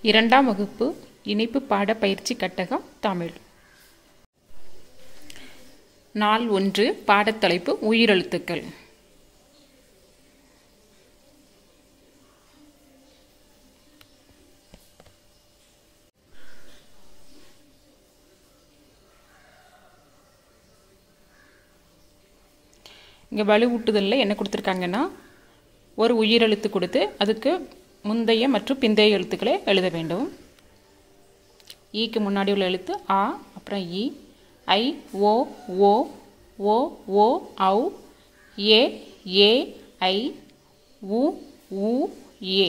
இரண்டாம் வகுப்பு இணைப்பு பாட பயிற்சி கட்டகம் தமிழ் நாள் ஒன்று பாடத்தலைப்பு உயிரெழுத்துக்கள் இங்கே வலுவூட்டுதலில் என்ன கொடுத்துருக்காங்கன்னா ஒரு உயிரெழுத்து கொடுத்து அதுக்கு முந்தைய மற்றும் பிந்தைய எழுத்துக்களை எழுத வேண்டும் ஈக்கு முன்னாடி உள்ள எழுத்து ஆ அப்புறம் இ ஐ ஓ ஓ ஓ ஓ ஔ ஏ ஏ ஐ உ உ ஏ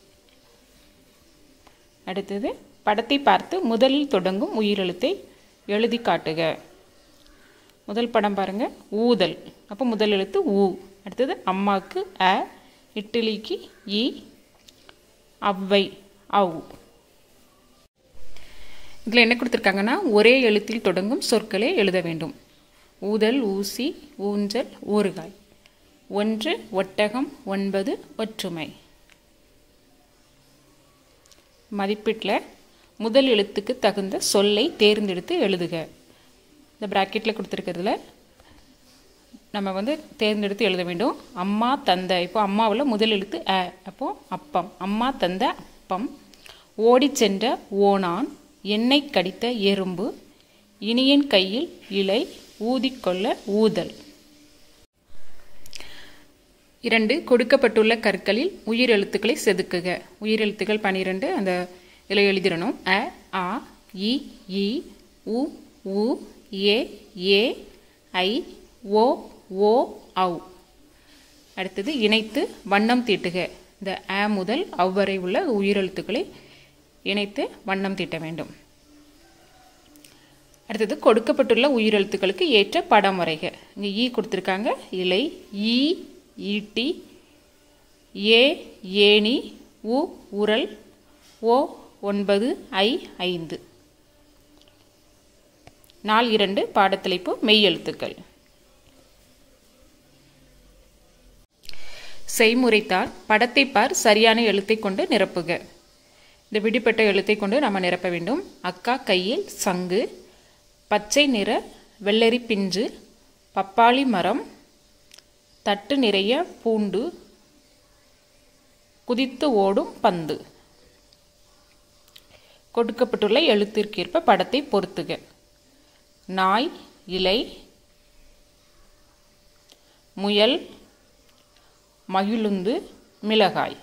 அடுத்தது படத்தை பார்த்து முதலில் தொடங்கும் உயிரெழுத்தை எழுதி காட்டுக முதல் படம் பாருங்க ஊதல் அப்போ முதல் எழுத்து ஊ அடுத்தது அம்மாவுக்கு அ இட்லிக்கு இ அவ்வை அவ் இதில் என்ன கொடுத்துருக்காங்கன்னா ஒரே எழுத்தில் தொடங்கும் சொற்களை எழுத வேண்டும் ஊதல் ஊசி ஊஞ்சல் ஊறுகாய் ஒன்று ஒட்டகம் ஒன்பது ஒற்றுமை மதிப்பீட்டில் முதல் எழுத்துக்கு தகுந்த சொல்லை தேர்ந்தெடுத்து எழுதுக இந்த ப்ராக்கெட்டில் கொடுத்துருக்கிறதுல நம்ம வந்து தேர்ந்தெடுத்து எழுத வேண்டும் அம்மா தந்த இப்போ அம்மாவில் முதல் எழுத்து அ அப்போது அப்பம் அம்மா தந்த அப்பம் ஓடி சென்ற ஓனான் எண்ணெய் கடித்த எறும்பு இனியன் கையில் இலை ஊதிக்கொள்ள ஊதல் இரண்டு கொடுக்கப்பட்டுள்ள கற்களில் உயிரெழுத்துக்களை செதுக்குக உயிரெழுத்துக்கள் பனிரெண்டு அந்த இதில் எழுதிடணும் அ ஆ இ இ உ உ ஏ ஏ ஐ ஓ ஓ ஔ அடுத்தது இணைத்து வண்ணம் தீட்டுக இந்த அ முதல் அவ்வரை உள்ள உயிரெழுத்துக்களை இணைத்து வண்ணம் தீட்ட வேண்டும் அடுத்தது கொடுக்கப்பட்டுள்ள உயிரெழுத்துக்களுக்கு ஏற்ற படம் வரைக இங்கே ஈ கொடுத்துருக்காங்க இலை ஈ ஈட்டி ஏ ஏணி உ உரல் ஓ ஒன்பது ஐ ஐந்து நாள் இரண்டு பாடத்தலைப்பு மெய்யெழுத்துக்கள் செய்முறைத்தால் படத்தை பார் சரியான எழுத்தை கொண்டு நிரப்புக இந்த விடுபட்ட எழுத்தை கொண்டு நம்ம நிரப்ப வேண்டும் அக்கா கையில் சங்கு பச்சை நிற வெள்ளரி பிஞ்சு பப்பாளி மரம் தட்டு நிறைய பூண்டு குதித்து ஓடும் பந்து கொடுக்கப்பட்டுள்ள எழுத்திற்கேற்ப படத்தை பொருத்துக நாய் இலை முயல் மகிழுந்து மிளகாய்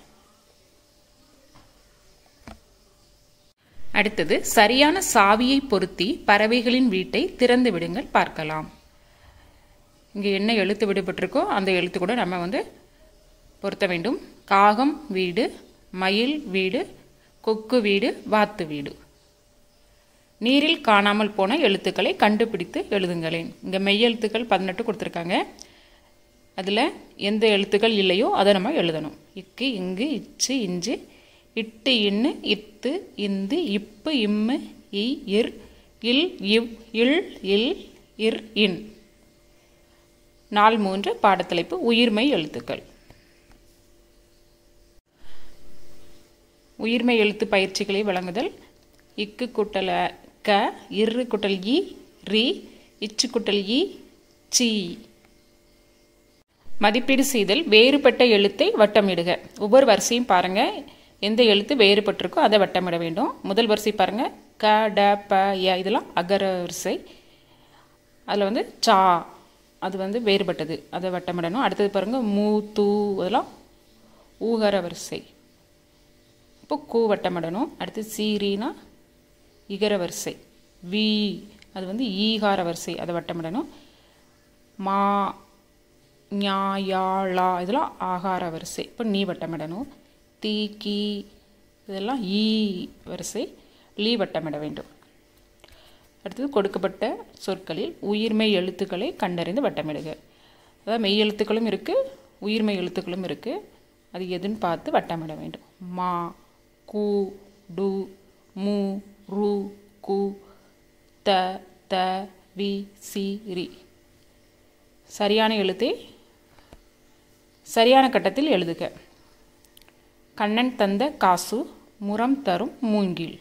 அடுத்தது சரியான சாவியை பொருத்தி பறவைகளின் வீட்டை திறந்து விடுங்கள் பார்க்கலாம் இங்கே என்ன எழுத்து விடுபட்டிருக்கோ அந்த எழுத்து கூட நம்ம வந்து பொருத்த வேண்டும் காகம் வீடு மயில் வீடு கொக்கு வீடு வாத்து வீடு நீரில் காணாமல் போன எழுத்துக்களை கண்டுபிடித்து எழுதுங்களேன் இங்கே மெய்யெழுத்துக்கள் பதினெட்டு கொடுத்துருக்காங்க அதில் எந்த எழுத்துக்கள் இல்லையோ அதை நம்ம எழுதணும் இக்கு இங்கு இச்சு இஞ்சு இட்டு இன்னு இத்து இந்து இப்பு இம்மு இ இர் இல் இவ் இல் இல் இர் இன் நாள் மூன்று பாடத்தலைப்பு உயிர்மை எழுத்துக்கள் உயிர்மை எழுத்து பயிற்சிகளை வழங்குதல் இக்கு குட்டல க இரு குட்டல் இ ரி இச்சு குட்டல் இ சி மதிப்பீடு செய்தல் வேறுபட்ட எழுத்தை வட்டமிடுக ஒவ்வொரு வரிசையும் பாருங்க எந்த எழுத்து வேறுபட்டிருக்கோ அதை வட்டமிட வேண்டும் முதல் வரிசை பாருங்க க ட ப ய இதெல்லாம் அகர வரிசை அதில் வந்து சா அது வந்து வேறுபட்டது அதை வட்டமிடணும் அடுத்தது பாருங்க மூ தூ அதெல்லாம் ஊகர வரிசை இப்போ கூ வட்டமிடணும் அடுத்து சீரினா இகர வரிசை வி அது வந்து ஈகார வரிசை அதை வட்டமிடணும் மா ஞாயாளா இதெல்லாம் ஆகார வரிசை இப்போ நீ வட்டமிடணும் தீ கீ இதெல்லாம் ஈ வரிசை லீ வட்டமிட வேண்டும் அடுத்தது கொடுக்கப்பட்ட சொற்களில் உயிர்மை எழுத்துக்களை கண்டறிந்து வட்டமிடுக அதாவது மெய் எழுத்துக்களும் இருக்குது உயிர்மை எழுத்துக்களும் இருக்குது அது எதுன்னு பார்த்து வட்டமிட வேண்டும் மா கு டு மு ரு கு த த வி சி ரி சரியான எழுத்தை சரியான கட்டத்தில் எழுதுக கண்ணன் தந்த காசு முரம் தரும் மூங்கில்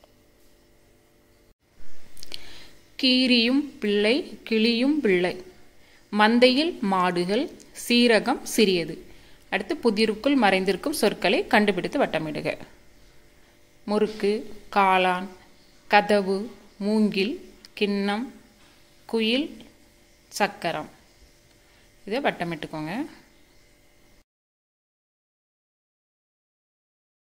கீரியும் பிள்ளை கிளியும் பிள்ளை மந்தையில் மாடுகள் சீரகம் சிறியது அடுத்து புதிருக்குள் மறைந்திருக்கும் சொற்களை கண்டுபிடித்து வட்டமிடுக முறுக்கு காளான் கதவு மூங்கில் கிண்ணம் குயில் சக்கரம் இதை வட்டமிட்டுக்கோங்க